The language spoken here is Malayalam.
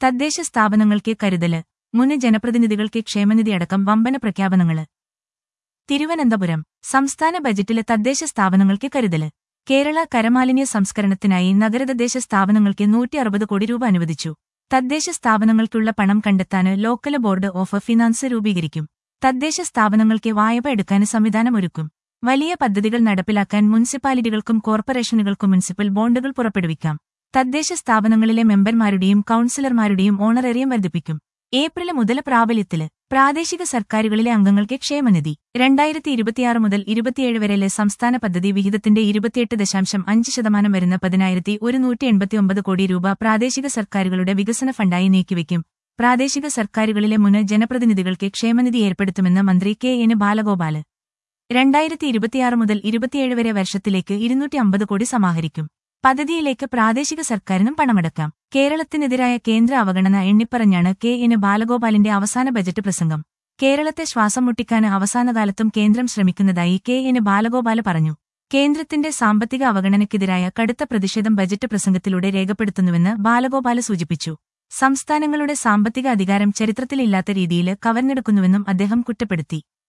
തദ്ദേശ സ്ഥാപനങ്ങൾക്ക് കരുതല് മുന് ജനപ്രതിനിധികൾക്ക് ക്ഷേമനിധി അടക്കം വമ്പന പ്രഖ്യാപനങ്ങള് തിരുവനന്തപുരം സംസ്ഥാന ബജറ്റിലെ തദ്ദേശ സ്ഥാപനങ്ങൾക്ക് കരുതല് കേരള കരമാലിന്യ സംസ്കരണത്തിനായി നഗരതദ്ദേശ സ്ഥാപനങ്ങൾക്ക് നൂറ്റി അറുപത് കോടി രൂപ അനുവദിച്ചു തദ്ദേശ സ്ഥാപനങ്ങൾക്കുള്ള പണം കണ്ടെത്താന് ലോക്കൽ ബോർഡ് ഓഫ് ഫിനാൻസ് രൂപീകരിക്കും തദ്ദേശ സ്ഥാപനങ്ങൾക്ക് വായ്പ എടുക്കാൻ സംവിധാനമൊരുക്കും വലിയ പദ്ധതികൾ നടപ്പിലാക്കാൻ മുനിസിപ്പാലിറ്റികൾക്കും കോർപ്പറേഷനുകൾക്കും മുനിസിപ്പൽ ബോണ്ടുകൾ പുറപ്പെടുവിക്കാം തദ്ദേശ സ്ഥാപനങ്ങളിലെ മെമ്പർമാരുടെയും കൌൺസിലർമാരുടെയും ഓണറേറിയം വർദ്ധിപ്പിക്കും ഏപ്രിൽ മുതൽ പ്രാബല്യത്തില് പ്രാദേശിക സർക്കാരുകളിലെ അംഗങ്ങൾക്ക് ക്ഷേമനിധി രണ്ടായിരത്തി ഇരുപത്തിയാറ് മുതൽ ഇരുപത്തിയേഴ് വരെയിലെ സംസ്ഥാന പദ്ധതി വിഹിതത്തിന്റെ ഇരുപത്തിയെട്ട് ദശാംശം അഞ്ച് ശതമാനം വരുന്ന പതിനായിരത്തി ഒരുന്നൂറ്റി എൺപത്തിയൊമ്പത് കോടി രൂപ പ്രാദേശിക സർക്കാരുകളുടെ വികസന ഫണ്ടായി നീക്കിവെക്കും പ്രാദേശിക സർക്കാരുകളിലെ മുന് ജനപ്രതിനിധികൾക്ക് ക്ഷേമനിധി ഏർപ്പെടുത്തുമെന്ന് മന്ത്രി കെ എൻ ബാലഗോപാല് രണ്ടായിരത്തി ഇരുപത്തിയാറ് മുതൽ ഇരുപത്തിയേഴ് വരെ വർഷത്തിലേക്ക് ഇരുന്നൂറ്റി അമ്പത് കോടി സമാഹരിക്കും പദ്ധതിയിലേക്ക് പ്രാദേശിക സർക്കാരിനും പണമടക്കാം കേരളത്തിനെതിരായ കേന്ദ്ര അവഗണന എണ്ണിപ്പറഞ്ഞാണ് കെ എൻ ബാലഗോപാലിന്റെ അവസാന ബജറ്റ് പ്രസംഗം കേരളത്തെ ശ്വാസം മുട്ടിക്കാൻ അവസാനകാലത്തും കേന്ദ്രം ശ്രമിക്കുന്നതായി കെ എൻ ബാലഗോപാല് പറഞ്ഞു കേന്ദ്രത്തിന്റെ സാമ്പത്തിക അവഗണനയ്ക്കെതിരായ കടുത്ത പ്രതിഷേധം ബജറ്റ് പ്രസംഗത്തിലൂടെ രേഖപ്പെടുത്തുന്നുവെന്ന് ബാലഗോപാല് സൂചിപ്പിച്ചു സംസ്ഥാനങ്ങളുടെ സാമ്പത്തിക അധികാരം ചരിത്രത്തിലില്ലാത്ത രീതിയിൽ കവർന്നെടുക്കുന്നുവെന്നും അദ്ദേഹം കുറ്റപ്പെടുത്തി